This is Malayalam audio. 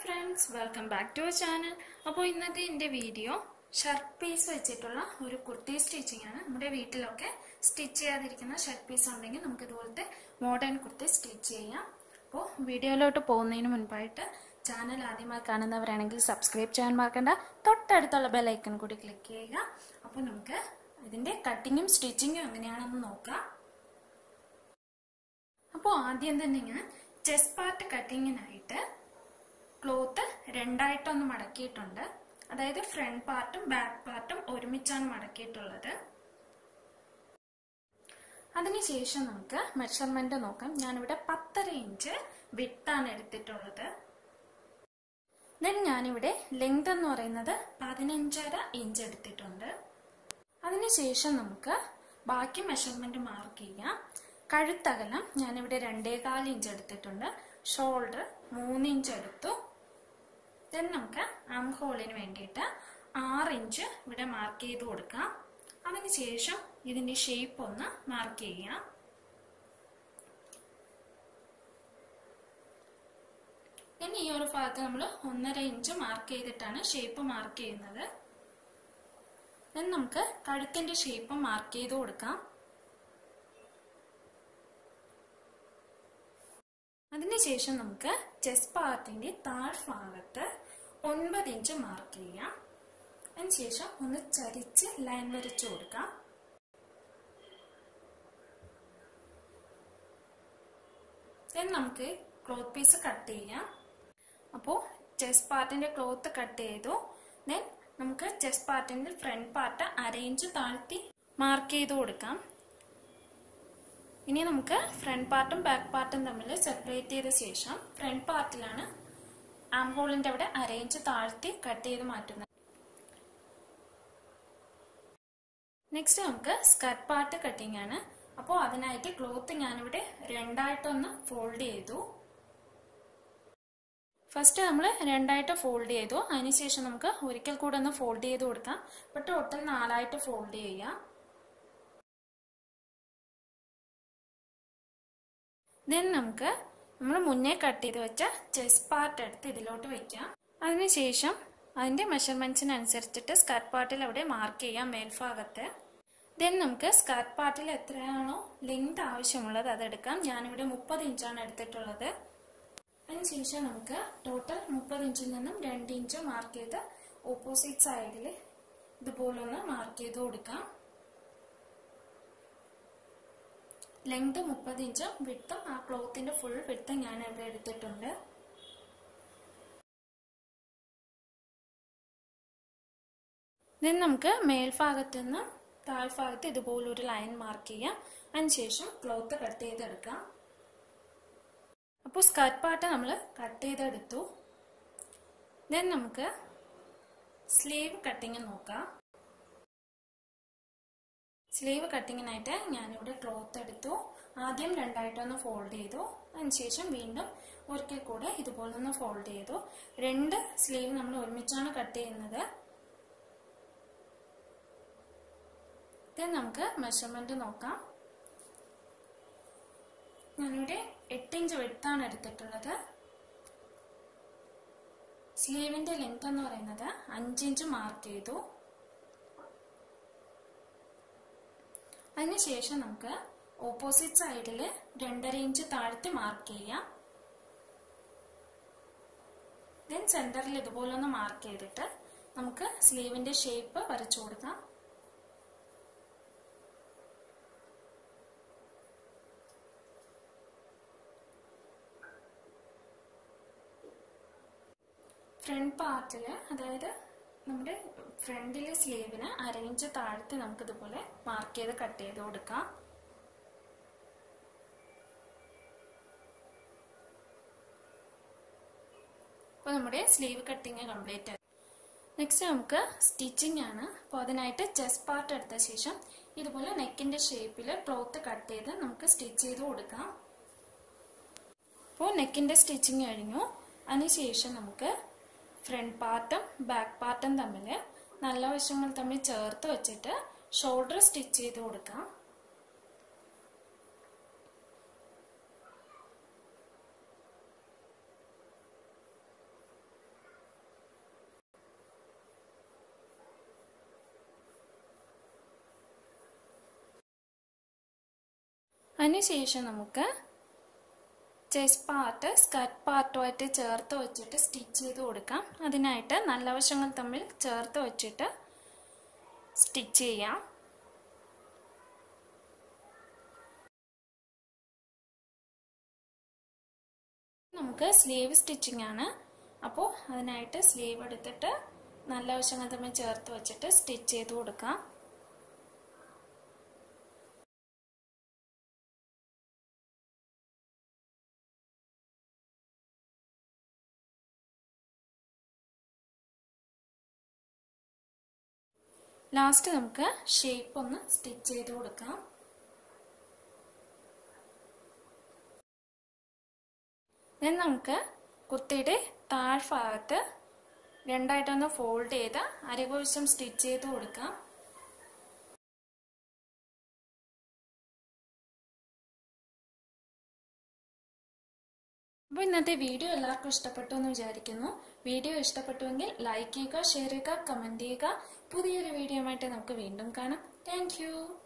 friends welcome back to our channel അപ്പോൾ ഇന്നത്തെ എൻ്റെ വീഡിയോ ഷർട്ട് പീസ് വെച്ചിട്ടുള്ള ഒരു കുർത്തി സ്റ്റിച്ചിങ് ആണ് നമ്മുടെ വീട്ടിലൊക്കെ സ്റ്റിച്ച് ചെയ്യാതിരിക്കുന്ന ഷർട്ട് പീസ് ഉണ്ടെങ്കിൽ നമുക്ക് ഇതുപോലത്തെ മോഡേൺ കുർത്തി സ്റ്റിച്ച് ചെയ്യാം അപ്പോൾ വീഡിയോയിലോട്ട് പോകുന്നതിന് മുൻപായിട്ട് ചാനൽ ആദ്യമായി കാണുന്നവരാണെങ്കിൽ സബ്സ്ക്രൈബ് ചെയ്യാൻ മറക്കണ്ട തൊട്ടടുത്തുള്ള ബെലൈക്കൺ കൂടി ക്ലിക്ക് ചെയ്യുക അപ്പോൾ നമുക്ക് ഇതിൻ്റെ കട്ടിങ്ങും സ്റ്റിച്ചിങ്ങും എങ്ങനെയാണെന്ന് നോക്കാം അപ്പോൾ ആദ്യം തന്നെ ഞാൻ ചെസ്റ്റ് പാർട്ട് കട്ടിങ്ങിനായിട്ട് ക്ലോത്ത് രണ്ടായിട്ടൊന്ന് മടക്കിയിട്ടുണ്ട് അതായത് ഫ്രണ്ട് പാർട്ടും ബാക്ക് പാർട്ടും ഒരുമിച്ചാണ് മടക്കിയിട്ടുള്ളത് അതിനുശേഷം നമുക്ക് മെഷർമെന്റ് നോക്കാം ഞാനിവിടെ പത്തര ഇഞ്ച് വിട്ടാണ് എടുത്തിട്ടുള്ളത് ദെൻ ഞാനിവിടെ ലെങ്ത് എന്ന് പറയുന്നത് പതിനഞ്ചര ഇഞ്ച് എടുത്തിട്ടുണ്ട് അതിനുശേഷം നമുക്ക് ബാക്കി മെഷർമെന്റ് മാർക്ക് ചെയ്യാം കഴുത്തകലം ഞാനിവിടെ രണ്ടേകാൽ ഇഞ്ച് എടുത്തിട്ടുണ്ട് ഷോൾഡർ മൂന്ന് ഇഞ്ച് എടുത്തു ദെൻ നമുക്ക് ആം ഹോളിന് വേണ്ടിയിട്ട് ആറ് ഇഞ്ച് ഇവിടെ മാർക്ക് ചെയ്ത് കൊടുക്കാം അതിനുശേഷം ഇതിന്റെ ഷേപ്പ് ഒന്ന് മാർക്ക് ചെയ്യാം ഇനി ഈ ഒരു ഭാഗത്ത് നമ്മൾ ഒന്നര ഇഞ്ച് മാർക്ക് ചെയ്തിട്ടാണ് ഷേപ്പ് മാർക്ക് ചെയ്യുന്നത് ദെൻ നമുക്ക് കഴുത്തിന്റെ ഷേപ്പ് മാർക്ക് ചെയ്ത് കൊടുക്കാം അതിനുശേഷം നമുക്ക് ചെസ്റ്റ് പാർട്ടിന്റെ താഴ്ഭാഗത്ത് ഒൻപത് ഇഞ്ച് മാർക്ക് ചെയ്യാം അതിനുശേഷം ഒന്ന് ചരിച്ച് ലൈൻ വരച്ചു കൊടുക്കാം ദെൻ നമുക്ക് ക്ലോത്ത് പീസ് കട്ട് ചെയ്യാം അപ്പോൾ ചെസ്റ്റ് പാർട്ടിന്റെ ക്ലോത്ത് കട്ട് ചെയ്തു ദെൻ നമുക്ക് ചെസ്റ്റ് പാർട്ടിന്റെ ഫ്രണ്ട് പാർട്ട് അരയിഞ്ച് താഴ്ത്തി മാർക്ക് ചെയ്ത് കൊടുക്കാം ഇനി നമുക്ക് ഫ്രണ്ട് പാർട്ടും ബാക്ക് പാർട്ടും തമ്മിൽ സെപ്പറേറ്റ് ചെയ്ത ശേഷം ഫ്രണ്ട് പാർട്ടിലാണ് ആം ഹോളിന്റെ അവിടെ അരയിഞ്ച് താഴ്ത്തി കട്ട് ചെയ്ത് മാറ്റുന്നത് നെക്സ്റ്റ് നമുക്ക് സ്കർട്ട് പാർട്ട് കട്ടിംഗ് ആണ് അപ്പോൾ അതിനായിട്ട് ക്ലോത്ത് ഞാനിവിടെ രണ്ടായിട്ടൊന്ന് ഫോൾഡ് ചെയ്തു ഫസ്റ്റ് നമ്മൾ രണ്ടായിട്ട് ഫോൾഡ് ചെയ്തു അതിനുശേഷം നമുക്ക് ഒരിക്കൽ കൂടെ ഒന്ന് ഫോൾഡ് ചെയ്ത് കൊടുക്കാം അപ്പോൾ ടോട്ടൽ നാലായിട്ട് ഫോൾഡ് ചെയ്യാം ദെൻ നമുക്ക് നമ്മൾ മുന്നേ കട്ട് ചെയ്ത് വെച്ച ചെസ്റ്റ് പാർട്ട് എടുത്ത് ഇതിലോട്ട് വെക്കാം അതിനുശേഷം അതിൻ്റെ മെഷർമെൻറ്റ്സിനനുസരിച്ചിട്ട് സ്കർട്ട് പാർട്ടിൽ അവിടെ മാർക്ക് ചെയ്യാം മേൽഭാഗത്ത് ദെൻ നമുക്ക് സ്കർട്ട് പാർട്ടിൽ എത്രയാണോ ലെങ്ത് ആവശ്യമുള്ളത് അതെടുക്കാം ഞാനിവിടെ മുപ്പത് ഇഞ്ചാണ് എടുത്തിട്ടുള്ളത് അതിനുശേഷം നമുക്ക് ടോട്ടൽ മുപ്പത് ഇഞ്ചിൽ നിന്നും രണ്ട് ഇഞ്ച് മാർക്ക് ചെയ്ത് ഓപ്പോസിറ്റ് സൈഡിൽ ഇതുപോലൊന്ന് മാർക്ക് ചെയ്ത് കൊടുക്കാം ലെങ്ത് മുപ്പത് ഇഞ്ചും വിട്ടും ആ ക്ലോത്തിന്റെ ഫുൾ വിട്ടും ഞാൻ ഇവിടെ എടുത്തിട്ടുണ്ട് ദെൻ നമുക്ക് മേൽഭാഗത്ത് നിന്ന് താഴ്ഭാഗത്ത് ഇതുപോലൊരു ലൈൻ മാർക്ക് ചെയ്യാം അതിനുശേഷം ക്ലോത്ത് കട്ട് ചെയ്തെടുക്കാം അപ്പോൾ സ്കർട്ട് പാർട്ട് നമ്മൾ കട്ട് ചെയ്തെടുത്തു ദെൻ നമുക്ക് സ്ലീവ് കട്ടിങ് നോക്കാം സ്ലീവ് കട്ടിങ്ങിനായിട്ട് ഞാനിവിടെ ക്ലോത്ത് എടുത്തു ആദ്യം രണ്ടായിട്ടൊന്ന് ഫോൾഡ് ചെയ്തു അതിനുശേഷം വീണ്ടും ഒരിക്കൽ കൂടെ ഇതുപോലെ ഒന്ന് ഫോൾഡ് ചെയ്തു രണ്ട് സ്ലീവ് നമ്മൾ ഒരുമിച്ചാണ് കട്ട് ചെയ്യുന്നത് ദെൻ നമുക്ക് മെഷർമെന്റ് നോക്കാം ഞാനിവിടെ എട്ട് ഇഞ്ച് വെട്ടാണ് എടുത്തിട്ടുള്ളത് സ്ലീവിന്റെ ലെങ്ത് എന്ന് പറയുന്നത് അഞ്ചിഞ്ച് മാർക്ക് ചെയ്തു അതിനുശേഷം നമുക്ക് ഓപ്പോസിറ്റ് സൈഡിൽ രണ്ടര ഇഞ്ച് താഴ്ത്തി മാർക്ക് ചെയ്യാം ദെൻ സെന്ററിൽ ഇതുപോലെ ഒന്ന് മാർക്ക് ചെയ്തിട്ട് നമുക്ക് സ്ലീവിന്റെ ഷേപ്പ് വരച്ചു കൊടുക്കാം ഫ്രണ്ട് പാർട്ടില് അതായത് നമ്മുടെ ഫ്രണ്ടിലെ സ്ലീവിന് അരയിഞ്ച് താഴ്ത്തി നമുക്ക് ഇതുപോലെ മാർക്ക് ചെയ്ത് കട്ട് ചെയ്ത് കൊടുക്കാം അപ്പോൾ നമ്മുടെ സ്ലീവ് കട്ടിങ് കംപ്ലീറ്റ് ആയി നെക്സ്റ്റ് നമുക്ക് സ്റ്റിച്ചിങ് ആണ് അപ്പോൾ അതിനായിട്ട് ചെസ്റ്റ് പാർട്ട് എടുത്ത ശേഷം ഇതുപോലെ നെക്കിന്റെ ഷേപ്പിൽ ക്ലോത്ത് കട്ട് ചെയ്ത് നമുക്ക് സ്റ്റിച്ച് ചെയ്ത് കൊടുക്കാം അപ്പോൾ നെക്കിന്റെ സ്റ്റിച്ചിങ് കഴിഞ്ഞു അതിനുശേഷം നമുക്ക് ഫ്രണ്ട് പാർട്ടും ബാക്ക് പാർട്ടും തമ്മിൽ നല്ല വശങ്ങൾ തമ്മിൽ ചേർത്ത് വെച്ചിട്ട് ഷോൾഡർ സ്റ്റിച്ച് ചെയ്ത് കൊടുക്കാം അതിനുശേഷം നമുക്ക് ചെസ്റ്റ് പാർട്ട് സ്കർട്ട് പാർട്ടുമായിട്ട് ചേർത്ത് വെച്ചിട്ട് സ്റ്റിച്ച് ചെയ്ത് കൊടുക്കാം അതിനായിട്ട് നല്ല വശങ്ങൾ തമ്മിൽ ചേർത്ത് വെച്ചിട്ട് സ്റ്റിച്ച് ചെയ്യാം നമുക്ക് സ്ലീവ് സ്റ്റിച്ചിങ് ആണ് അപ്പോൾ അതിനായിട്ട് സ്ലീവ് എടുത്തിട്ട് നല്ല വശങ്ങൾ തമ്മിൽ ചേർത്ത് വെച്ചിട്ട് സ്റ്റിച്ച് ചെയ്ത് കൊടുക്കാം ലാസ്റ്റ് നമുക്ക് ഷേപ്പ് ഒന്ന് സ്റ്റിച്ച് ചെയ്ത് കൊടുക്കാം ദെൻ നമുക്ക് കുത്തിയുടെ താഴ്ഭാഗത്ത് രണ്ടായിട്ടൊന്ന് ഫോൾഡ് ചെയ്ത് അരകോശം സ്റ്റിച്ച് ചെയ്ത് കൊടുക്കാം അപ്പോൾ ഇന്നത്തെ വീഡിയോ എല്ലാവർക്കും ഇഷ്ടപ്പെട്ടു എന്ന് വിചാരിക്കുന്നു വീഡിയോ ഇഷ്ടപ്പെട്ടുവെങ്കിൽ ലൈക്ക് ചെയ്യുക ഷെയർ ചെയ്യുക കമൻറ്റ് ചെയ്യുക പുതിയൊരു വീഡിയോ ആയിട്ട് നമുക്ക് വീണ്ടും കാണാം താങ്ക്